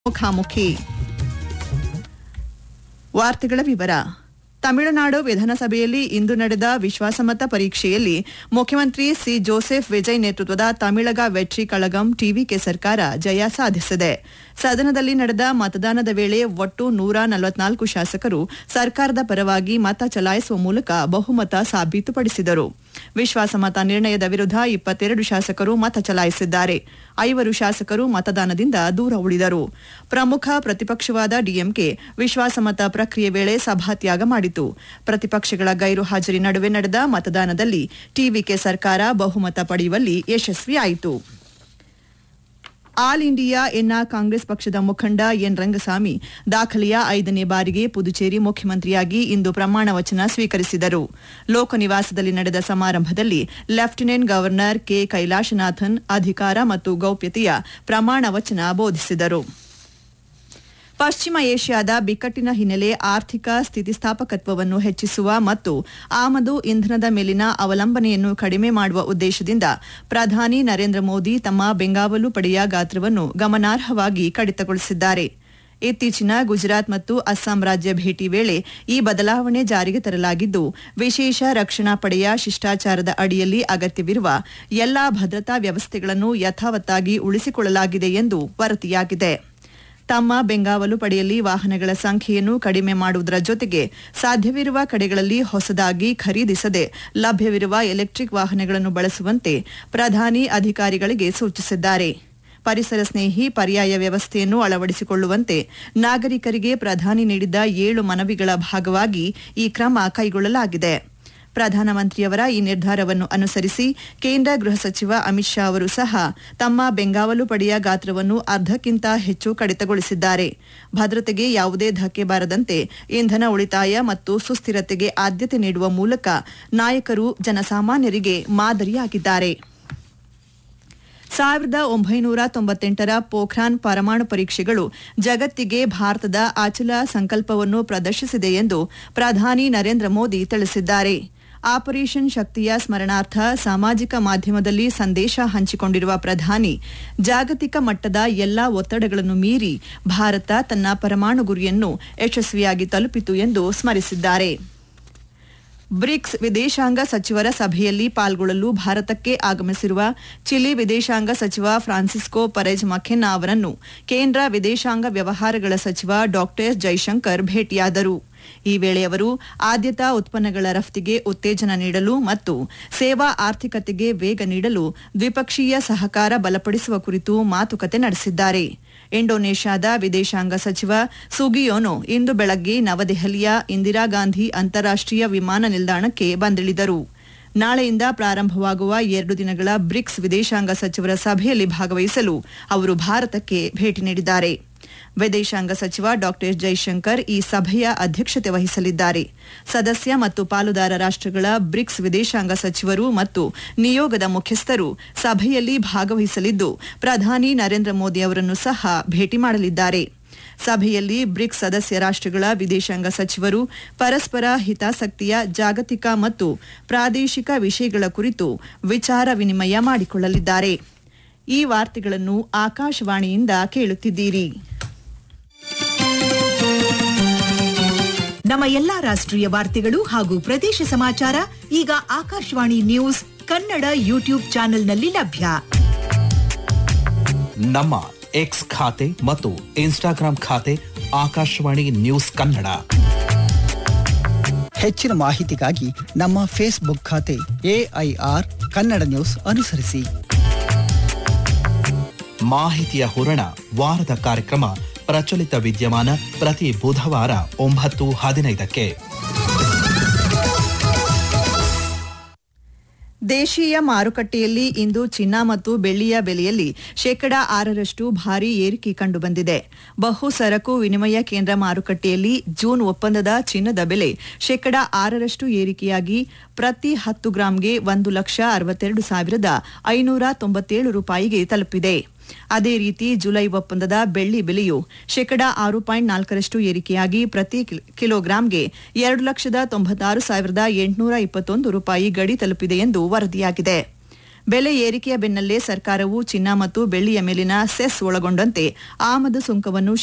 ಮುಖಾಮುಖಿ ವಾರ್ತೆಗಳ ವಿವರ ತಮಿಳುನಾಡು ವಿಧಾನಸಭೆಯಲ್ಲಿ ಇಂದು ನಡೆದ ವಿಶ್ವಾಸಮತ ಪರೀಕ್ಷೆಯಲ್ಲಿ ಮುಖ್ಯಮಂತ್ರಿ ಸಿ ಜೋಸೆಫ್ ವಿಜಯ್ ನೇತೃತ್ವದ ತಮಿಳಗ ವೆಟ್ರಿ ಕಳಗಂ ಟಿವಿಕೆ ಸರ್ಕಾರ ಜಯ ಸಾಧಿಸಿದೆ ಸದನದಲ್ಲಿ ನಡೆದ ಮತದಾನದ ವೇಳೆ ಒಟ್ಟು ನೂರ ನಲವತ್ನಾಲ್ಕು ಶಾಸಕರು ಸರ್ಕಾರದ ಪರವಾಗಿ ಮತ ಚಲಾಯಿಸುವ ಮೂಲಕ ಬಹುಮತ ಸಾಬೀತುಪಡಿಸಿದರು ವಿಶ್ವಾಸಮತ ನಿರ್ಣಯದ ವಿರುದ್ಧ ಇಪ್ಪತ್ತೆರಡು ಶಾಸಕರು ಮತ ಚಲಾಯಿಸಿದ್ದಾರೆ ಐವರು ಶಾಸಕರು ಮತದಾನದಿಂದ ದೂರ ಉಳಿದರು ಪ್ರಮುಖ ಪ್ರತಿಪಕ್ಷವಾದ ಡಿಎಂಕೆ ವಿಶ್ವಾಸಮತ ಪ್ರಕ್ರಿಯೆ ವೇಳೆ ಸಭಾತ್ಯಾಗ ಮಾಡಿತು ಪ್ರತಿಪಕ್ಷಗಳ ಗೈರು ಹಾಜರಿ ನಡುವೆ ನಡೆದ ಮತದಾನದಲ್ಲಿ ಟಿವಿಕೆ ಸರ್ಕಾರ ಬಹುಮತ ಪಡೆಯುವಲ್ಲಿ ಯಶಸ್ವಿಯಾಯಿತು ಆಲ್ ಇಂಡಿಯಾ ಎನ್ಆ ಕಾಂಗ್ರೆಸ್ ಪಕ್ಷದ ಮುಖಂಡ ಎನ್ ರಂಗಸ್ವಾಮಿ ದಾಖಲೆಯ ಐದನೇ ಬಾರಿಗೆ ಪುದುಚೇರಿ ಮುಖ್ಯಮಂತ್ರಿಯಾಗಿ ಇಂದು ಪ್ರಮಾಣ ವಚನ ಸ್ವೀಕರಿಸಿದರು ಲೋಕನಿವಾಸದಲ್ಲಿ ನಡೆದ ಸಮಾರಂಭದಲ್ಲಿ ಲೆಫ್ಟಿನೆಂಟ್ ಗವರ್ನರ್ ಕೆ ಕೈಲಾಶನಾಥನ್ ಅಧಿಕಾರ ಮತ್ತು ಗೌಪ್ಯತೆಯ ಪ್ರಮಾಣ ವಚನ ಬೋಧಿಸಿದರು ಪಶ್ಚಿಮ ಏಷ್ಯಾದ ಬಿಕ್ಕಟ್ಟಿನ ಹಿನ್ನೆಲೆ ಆರ್ಥಿಕ ಸ್ಥಿತಿಸ್ಥಾಪಕತ್ವವನ್ನು ಹೆಚ್ಚಿಸುವ ಮತ್ತು ಆಮದು ಇಂಧನದ ಮೇಲಿನ ಅವಲಂಬನೆಯನ್ನು ಕಡಿಮೆ ಮಾಡುವ ಉದ್ದೇಶದಿಂದ ಪ್ರಧಾನಿ ನರೇಂದ್ರ ಮೋದಿ ತಮ್ಮ ಬೆಂಗಾವಲು ಪಡೆಯ ಗಾತ್ರವನ್ನು ಗಮನಾರ್ಹವಾಗಿ ಕಡಿತಗೊಳಿಸಿದ್ದಾರೆ ಇತ್ತೀಚಿನ ಗುಜರಾತ್ ಮತ್ತು ಅಸ್ಸಾಂ ರಾಜ್ಯ ಭೇಟಿ ವೇಳೆ ಈ ಬದಲಾವಣೆ ಜಾರಿಗೆ ತರಲಾಗಿದ್ದು ವಿಶೇಷ ರಕ್ಷಣಾ ಪಡೆಯ ಶಿಷ್ಟಾಚಾರದ ಅಡಿಯಲ್ಲಿ ಅಗತ್ಯವಿರುವ ಎಲ್ಲಾ ಭದ್ರತಾ ವ್ಯವಸ್ಥೆಗಳನ್ನು ಯಥಾವತ್ತಾಗಿ ಉಳಿಸಿಕೊಳ್ಳಲಾಗಿದೆ ಎಂದು ವರದಿಯಾಗಿದೆ ತಮ್ಮ ಬೆಂಗಾವಲು ಪಡೆಯಲ್ಲಿ ವಾಹನಗಳ ಸಂಖ್ಯೆಯನ್ನು ಕಡಿಮೆ ಮಾಡುವುದರ ಜೊತೆಗೆ ಸಾಧ್ಯವಿರುವ ಕಡೆಗಳಲ್ಲಿ ಹೊಸದಾಗಿ ಖರೀದಿಸದೆ ಲಭ್ಯವಿರುವ ಎಲೆಕ್ಟ್ರಿಕ್ ವಾಹನಗಳನ್ನು ಬಳಸುವಂತೆ ಪ್ರಧಾನಿ ಅಧಿಕಾರಿಗಳಿಗೆ ಸೂಚಿಸಿದ್ದಾರೆ ಪರಿಸರ ಸ್ನೇಹಿ ಪರ್ಯಾಯ ವ್ಯವಸ್ಥೆಯನ್ನು ಅಳವಡಿಸಿಕೊಳ್ಳುವಂತೆ ನಾಗರಿಕರಿಗೆ ಪ್ರಧಾನಿ ನೀಡಿದ್ದ ಏಳು ಮನವಿಗಳ ಭಾಗವಾಗಿ ಈ ಕ್ರಮ ಕೈಗೊಳ್ಳಲಾಗಿದೆ ಪ್ರಧಾನಮಂತ್ರಿಯವರ ಈ ನಿರ್ಧಾರವನ್ನು ಅನುಸರಿಸಿ ಕೇಂದ್ರ ಗೃಹ ಸಚಿವ ಅಮಿತ್ ಶಾ ಅವರು ಸಹ ತಮ್ಮ ಬೆಂಗಾವಲು ಪಡೆಯ ಗಾತ್ರವನ್ನು ಅರ್ಧಕ್ಕಿಂತ ಹೆಚ್ಚು ಕಡಿತಗೊಳಿಸಿದ್ದಾರೆ ಭದ್ರತೆಗೆ ಯಾವುದೇ ಧಕ್ಕೆ ಬಾರದಂತೆ ಇಂಧನ ಉಳಿತಾಯ ಮತ್ತು ಸುಸ್ಥಿರತೆಗೆ ಆದ್ಯತೆ ನೀಡುವ ಮೂಲಕ ನಾಯಕರು ಜನಸಾಮಾನ್ಯರಿಗೆ ಮಾದರಿಯಾಗಿದ್ದಾರೆ ಸಾವಿರದ ಒಂಬೈನೂರ ತೊಂಬತ್ತೆಂಟರ ಪೋಖ್ರಾನ್ ಪರಮಾಣು ಪರೀಕ್ಷೆಗಳು ಜಗತ್ತಿಗೆ ಭಾರತದ ಅಚಲ ಸಂಕಲ್ಪವನ್ನು ಪ್ರದರ್ಶಿಸಿದೆ ಎಂದು ಪ್ರಧಾನಿ ನರೇಂದ್ರ ಮೋದಿ ತಿಳಿಸಿದ್ದಾರೆ ಆಪರೇಷನ್ ಶಕ್ತಿಯ ಸ್ಮರಣಾರ್ಥ ಸಾಮಾಜಿಕ ಮಾಧ್ಯಮದಲ್ಲಿ ಸಂದೇಶ ಹಂಚಿಕೊಂಡಿರುವ ಪ್ರಧಾನಿ ಜಾಗತಿಕ ಮಟ್ಟದ ಎಲ್ಲಾ ಒತ್ತಡಗಳನ್ನು ಮೀರಿ ಭಾರತ ತನ್ನ ಪರಮಾಣು ಗುರಿಯನ್ನು ಯಶಸ್ವಿಯಾಗಿ ತಲುಪಿತು ಎಂದು ಸ್ಮರಿಸಿದ್ದಾರೆ ಬ್ರಿಕ್ಸ್ ವಿದೇಶಾಂಗ ಸಚಿವರ ಸಭೆಯಲ್ಲಿ ಪಾಲ್ಗೊಳ್ಳಲು ಭಾರತಕ್ಕೆ ಆಗಮಿಸಿರುವ ಚಿಲಿ ವಿದೇಶಾಂಗ ಸಚಿವ ಫ್ರಾನ್ಸಿಸ್ಕೋ ಪರೆಜ್ ಮಖೆನ್ನಾ ಅವರನ್ನು ಕೇಂದ್ರ ವಿದೇಶಾಂಗ ವ್ಯವಹಾರಗಳ ಸಚಿವ ಡಾ ಜೈಶಂಕರ್ ಭೇಟಿಯಾದರು ಈ ವೇಳೆ ಅವರು ಆದ್ಯತಾ ಉತ್ಪನ್ನಗಳ ರಫ್ತಿಗೆ ಉತ್ತೇಜನ ನೀಡಲು ಮತ್ತು ಸೇವಾ ಆರ್ಥಿಕತೆಗೆ ವೇಗ ನೀಡಲು ದ್ವಿಪಕ್ಷೀಯ ಸಹಕಾರ ಬಲಪಡಿಸುವ ಕುರಿತು ಮಾತುಕತೆ ನಡೆಸಿದ್ದಾರೆ ಇಂಡೋನೇಷ್ಯಾದ ವಿದೇಶಾಂಗ ಸಚಿವ ಸುಗಿಯೋನೋ ಇಂದು ಬೆಳಗ್ಗೆ ನವದೆಹಲಿಯ ಇಂದಿರಾ ಗಾಂಧಿ ಅಂತಾರಾಷ್ಟೀಯ ವಿಮಾನ ನಿಲ್ದಾಣಕ್ಕೆ ಬಂದಿಳಿದರು ನಾಳೆಯಿಂದ ಪ್ರಾರಂಭವಾಗುವ ಎರಡು ದಿನಗಳ ಬ್ರಿಕ್ಸ್ ವಿದೇಶಾಂಗ ಸಚಿವರ ಸಭೆಯಲ್ಲಿ ಭಾಗವಹಿಸಲು ಅವರು ಭಾರತಕ್ಕೆ ಭೇಟಿ ನೀಡಿದ್ದಾರೆ ವಿದೇಶಾಂಗ ಸಚಿವ ಡಾ ಜೈಶಂಕರ್ ಈ ಸಭೆಯ ಅಧ್ಯಕ್ಷತೆ ವಹಿಸಲಿದ್ದಾರೆ ಸದಸ್ಯ ಮತ್ತು ಪಾಲುದಾರ ರಾಷ್ಟಗಳ ಬ್ರಿಕ್ಸ್ ವಿದೇಶಾಂಗ ಸಚಿವರು ಮತ್ತು ನಿಯೋಗದ ಮುಖ್ಯಸ್ಥರು ಸಭೆಯಲ್ಲಿ ಭಾಗವಹಿಸಲಿದ್ದು ಪ್ರಧಾನಿ ನರೇಂದ್ರ ಮೋದಿ ಅವರನ್ನು ಸಹ ಭೇಟಿ ಮಾಡಲಿದ್ದಾರೆ ಸಭೆಯಲ್ಲಿ ಬ್ರಿಕ್ಸ್ ಸದಸ್ಯ ರಾಷ್ಟಗಳ ವಿದೇಶಾಂಗ ಸಚಿವರು ಪರಸ್ಪರ ಹಿತಾಸಕ್ತಿಯ ಜಾಗತಿಕ ಮತ್ತು ಪ್ರಾದೇಶಿಕ ವಿಷಯಗಳ ಕುರಿತು ವಿಚಾರ ವಿನಿಮಯ ಮಾಡಿಕೊಳ್ಳಲಿದ್ದಾರೆ ಈ ವಾರ್ತೆಗಳನ್ನು ಆಕಾಶವಾಣಿಯಿಂದ ಕೇಳುತ್ತಿದ್ದೀರಿ ನಮ್ಮ ಎಲ್ಲಾ ರಾಷ್ಟ್ರೀಯ ವಾರ್ತೆಗಳು ಹಾಗೂ ಪ್ರದೇಶ ಸಮಾಚಾರ ಈಗ ಆಕಾಶವಾಣಿ ನ್ಯೂಸ್ ಕನ್ನಡ ಯೂಟ್ಯೂಬ್ ಚಾನೆಲ್ನಲ್ಲಿ ಲಭ್ಯ ನಮ್ಮ ಎಕ್ಸ್ ಖಾತೆ ಮತ್ತು ಇನ್ಸ್ಟಾಗ್ರಾಂ ಖಾತೆ ಆಕಾಶವಾಣಿ ನ್ಯೂಸ್ ಕನ್ನಡ ಹೆಚ್ಚಿನ ಮಾಹಿತಿಗಾಗಿ ನಮ್ಮ ಫೇಸ್ಬುಕ್ ಖಾತೆ ಎಐಆರ್ ಕನ್ನಡ ನ್ಯೂಸ್ ಅನುಸರಿಸಿ ಮಾಹಿತಿಯ ಹೂರಣ ವಾರದ ಕಾರ್ಯಕ್ರಮ ಪ್ರಚಲಿತ ವಿದ್ಯಮಾನ ಪ್ರತಿ ಬುಧವಾರ ಒಂಬತ್ತು ಹದಿನೈದಕ್ಕೆ ದೇಶೀಯ ಮಾರುಕಟ್ಟೆಯಲ್ಲಿ ಇಂದು ಚಿನ್ನ ಮತ್ತು ಬೆಳ್ಳಿಯ ಬೆಲೆಯಲ್ಲಿ ಶೇಕಡಾ ಆರರಷ್ಟು ಭಾರೀ ಏರಿಕೆ ಕಂಡುಬಂದಿದೆ ಬಹು ಸರಕು ವಿನಿಮಯ ಕೇಂದ್ರ ಮಾರುಕಟ್ಟೆಯಲ್ಲಿ ಜೂನ್ ಒಪ್ಪಂದದ ಚಿನ್ನದ ಬೆಲೆ ಶೇಕಡಾ ಆರರಷ್ಟು ಏರಿಕೆಯಾಗಿ ಪ್ರತಿ ಹತ್ತು ಗ್ರಾಂಗೆ ಒಂದು ಲಕ್ಷ ಅರವತ್ತೆರಡು ಸಾವಿರದ ಐನೂರ ತೊಂಬತ್ತೇಳು ರೂಪಾಯಿಗೆ ತಲುಪಿದೆ ಅದೇ ರೀತಿ ಜುಲೈ ಒಪ್ಪಂದದ ಬೆಳ್ಳಿ ಬೆಲೆಯು ಶೇಕಡಾ ಆರು ಪಾಯಿಂಟ್ ನಾಲ್ಕರಷ್ಟು ಏರಿಕೆಯಾಗಿ ಪ್ರತಿ ಕಿಲ್- ಕಿಲೋಗ್ರಾಂಗೆ ಎರಡು ಲಕ್ಷದ ತೊಂಬತ್ತಾರು ಸಾವಿರದ ಎಂಟುನೂರ ಇಪ್ಪತ್ತೊಂದು ರೂಪಾಯಿ ಗಡಿ ತಲುಪಿದೆ ಎಂದು ವರದಿಯಾಗಿದೆ ಬೆಲೆ ಏರಿಕೆಯ ಬೆನ್ನಲ್ಲೇ ಸರ್ಕಾರವು ಚಿನ್ನ ಮತ್ತು ಬೆಳ್ಳಿಯ ಮೇಲಿನ ಸೆಸ್ ಒಳಗೊಂಡಂತೆ ಆಮದು ಸುಂಕವನ್ನು